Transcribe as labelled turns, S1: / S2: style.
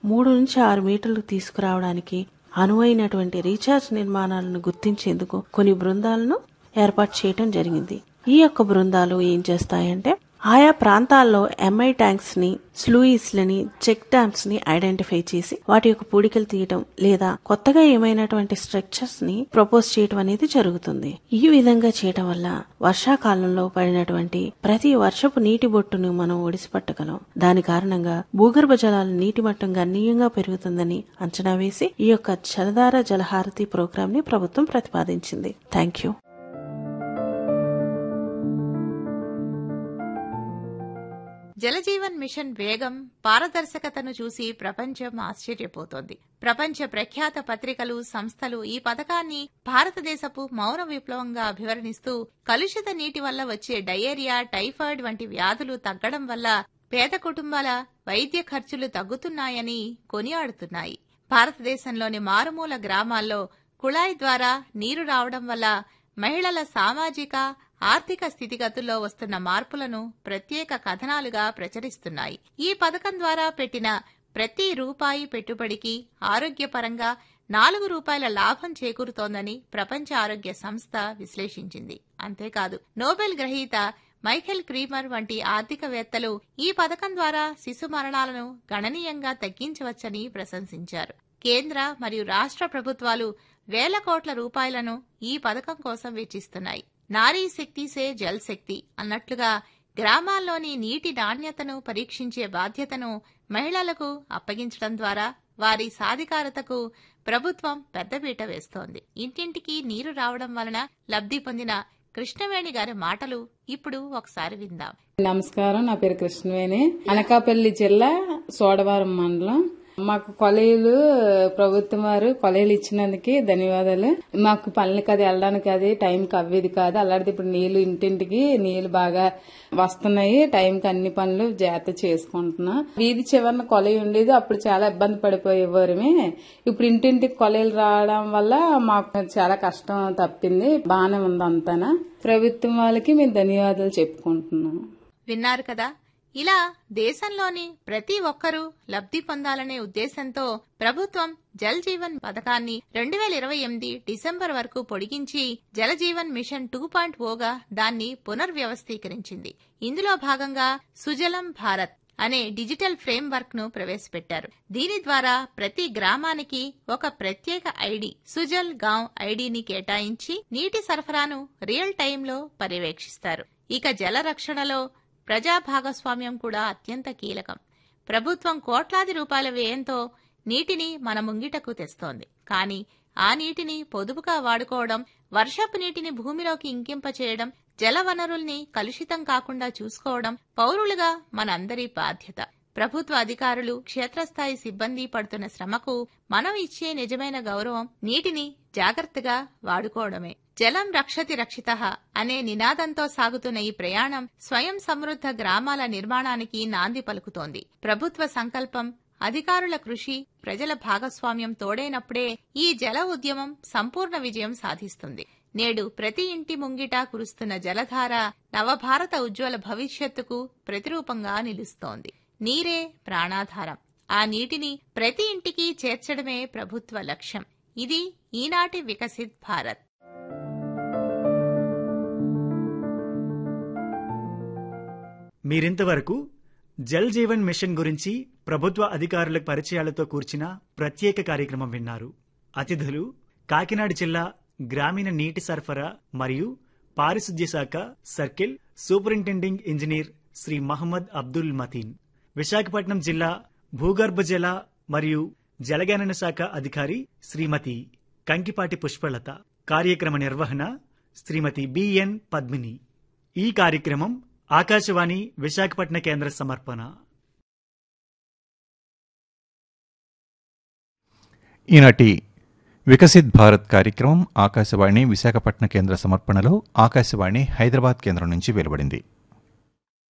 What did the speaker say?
S1: మూడు నుంచి ఆరు మీటర్లు తీసుకురావడానికి అనువైనటువంటి రీఛార్జ్ నిర్మాణాలను గుర్తించేందుకు కొన్ని బృందాలను ఏర్పాటు చేయడం జరిగింది ఈ యొక్క బృందాలు ఏం చేస్తాయంటే ఆయా ప్రాంతాల్లో ఎంఐ ట్యాంక్స్ ని స్లూయిస్ లని చెక్ డ్యామ్స్ ని ఐడెంటిఫై చేసి వాటి యొక్క పూడికలు తీయటం లేదా కొత్తగా ఏమైనటువంటి స్ట్రక్చర్స్ ని ప్రపోజ్ చేయటం అనేది జరుగుతుంది ఈ విధంగా చేయటం వల్ల వర్షాకాలంలో పడినటువంటి ప్రతి వర్షపు నీటి బొట్టును మనం ఒడిసిపట్టగలం దాని కారణంగా భూగర్భ జలాల నీటి మట్టం గణనీయంగా పెరుగుతుందని అంచనా వేసి ఈ యొక్క జలధార జలహారతి ప్రోగ్రాం ని ప్రభుత్వం ప్రతిపాదించింది థ్యాంక్ యూ
S2: జలజీవన్ మిషన్ వేగం పారదర్శకతను చూసి ప్రపంచం ఆశ్చర్యపోతోంది ప్రపంచ ప్రఖ్యాత పత్రికలు సంస్థలు ఈ పథకాన్ని భారతదేశపు మౌన విప్లవంగా అభివర్ణిస్తూ కలుషిత నీటి వల్ల వచ్చే డయేరియా టైఫాయిడ్ వంటి వ్యాధులు తగ్గడం వల్ల పేద కుటుంబాల వైద్య ఖర్చులు తగ్గుతున్నాయని కొనియాడుతున్నాయి భారతదేశంలోని మారుమూల గ్రామాల్లో కుళాయి ద్వారా నీరు రావడం వల్ల మహిళల సామాజిక ఆర్థిక స్థితిగతుల్లో వస్తున్న మార్పులను ప్రత్యేక కథనాలుగా ప్రచురిస్తున్నాయి ఈ పథకం ద్వారా పెట్టిన ప్రతి రూపాయి పెట్టుబడికి ఆరోగ్యపరంగా నాలుగు రూపాయల లాభం చేకూరుతోందని ప్రపంచ ఆరోగ్య సంస్థ విశ్లేషించింది అంతేకాదు నోబెల్ గ్రహీత మైఖెల్ క్రీమర్ వంటి ఆర్థికవేత్తలు ఈ పథకం ద్వారా శిశు మరణాలను గణనీయంగా తగ్గించవచ్చని ప్రశంసించారు కేంద్ర మరియు రాష్ట్ర ప్రభుత్వాలు వేల కోట్ల రూపాయలను ఈ పథకం కోసం వెచ్చిస్తున్నాయి నారీ శక్తి సే జల్ శక్తి అన్నట్లుగా గ్రామాల్లోని నీటి నాణ్యతను పరీక్షించే బాధ్యతను మహిళలకు అప్పగించడం ద్వారా వారి సాధికారతకు ప్రభుత్వం పెద్దపీట వేస్తోంది ఇంటింటికి నీరు రావడం వలన లబ్ధి పొందిన కృష్ణవేణి గారి మాటలు ఇప్పుడు ఒకసారి విందాం
S3: నమస్కారం నా పేరు కృష్ణవేణి అనకాపల్లి జిల్లా సోడవరం మండలం మాకు కొలైలు ప్రభుత్వం వారు కొలైలు ఇచ్చినందుకు ధన్యవాదాలు మాకు పనులకి అది వెళ్ళడానికి అది టైంకి అవ్వేది కాదు అలాంటిది ఇప్పుడు నీళ్లు ఇంటింటికి నీళ్లు బాగా వస్తున్నాయి టైంకి అన్ని పనులు జాగ్రత్త చేసుకుంటున్నా వీధి చివరిన కొలై ఉండేది అప్పుడు చాలా ఇబ్బంది పడిపోయేవారమే ఇప్పుడు ఇంటింటికి కొలైలు రావడం వల్ల మాకు చాలా కష్టం తప్పింది బాగానే ఉంది అంతానా ప్రభుత్వం వాళ్ళకి మేము ధన్యవాదాలు చెప్పుకుంటున్నాం
S2: విన్నారు కదా ఇలా దేశంలోని ప్రతి ఒక్కరూ లబ్ధి పొందాలనే ఉద్దేశంతో ప్రభుత్వం జల్ జీవన్ పథకాన్ని రెండు వేల ఇరవై ఎనిమిది డిసెంబర్ వరకు పొడిగించి Jal Jeevan mission two point ఓగా దాన్ని పునర్వ్యవస్థీకరించింది ఇందులో భాగంగా సుజలం భారత్ అనే డిజిటల్ ఫ్రేమ్ వర్క్ ను ప్రవేశపెట్టారు దీని ద్వారా ప్రతి గ్రామానికి ఒక ప్రత్యేక ఐడి సుజల్ గాంవ్ ఐడిని కేటాయించి నీటి సరఫరాను రియల్ టైంలో పర్యవేక్షిస్తారు ఇక జల రక్షణలో ప్రజా భాగస్వామ్యం కూడా అత్యంత కీలకం ప్రభుత్వం కోట్లాది రూపాయల వ్యయంతో నీటిని మన ముంగిటకు తెస్తోంది కానీ ఆ నీటిని పొదుపుగా వాడుకోవడం వర్షపు నీటిని భూమిలోకి ఇంకింపచేయడం జల వనరుల్ని కలుషితం కాకుండా చూసుకోవడం పౌరులుగా మనందరి బాధ్యత ప్రభుత్వ అధికారులు క్షేత్రస్థాయి సిబ్బంది పడుతున్న శ్రమకు మనం ఇచ్చే నిజమైన గౌరవం నీటిని జాగ్రత్తగా వాడుకోవడమే జలం రక్షతి రక్షిత అనే నినాదంతో సాగుతున్న ఈ ప్రయాణం స్వయం సమృద్ధ గ్రామాల నిర్మాణానికి నాంది పలుకుతోంది ప్రభుత్వ సంకల్పం అధికారుల కృషి ప్రజల భాగస్వామ్యం తోడైనప్పుడే ఈ జల ఉద్యమం సంపూర్ణ విజయం సాధిస్తుంది నేడు ప్రతి ఇంటి ముంగిట కురుస్తున్న జలధార నవభారత ఉజ్వల భవిష్యత్తుకు ప్రతిరూపంగా నిలుస్తోంది నీరే ప్రాణాధారం ఆ నీటిని ప్రతి ఇంటికి చేర్చడమే ప్రభుత్వ లక్ష్యం ఇది ఈనాటి వికసిత్ భారత్
S4: మీరింతవరకు జల్ జీవన్ మిషన్ గురించి ప్రభుత్వ అధికారుల పరిచయాలతో కూర్చిన ప్రత్యేక కార్యక్రమం విన్నారు అతిథులు కాకినాడ జిల్లా గ్రామీణ నీటి సరఫరా మరియు పారిశుద్ధ్య శాఖ circle superintending engineer Shri Mohammed Abdul Mateen Visakhapatnam జిల్లా భూగర్భ జల మరియు జలగణన శాఖ అధికారి శ్రీమతి కంకిపాటి పుష్పలత కార్యక్రమ నిర్వహణ శ్రీమతి బిఎన్ పద్మిని ఈ కార్యక్రమం ఆకాశవాణి విశాఖపట్న కేంద్ర సమర్పణ
S5: ఈనాటి వికసిత్ భారత్ కార్యక్రమం ఆకాశవాణి విశాఖపట్న కేంద్ర సమర్పణలో ఆకాశవాణి హైదరాబాద్ కేంద్రం నుంచి వెలువడింది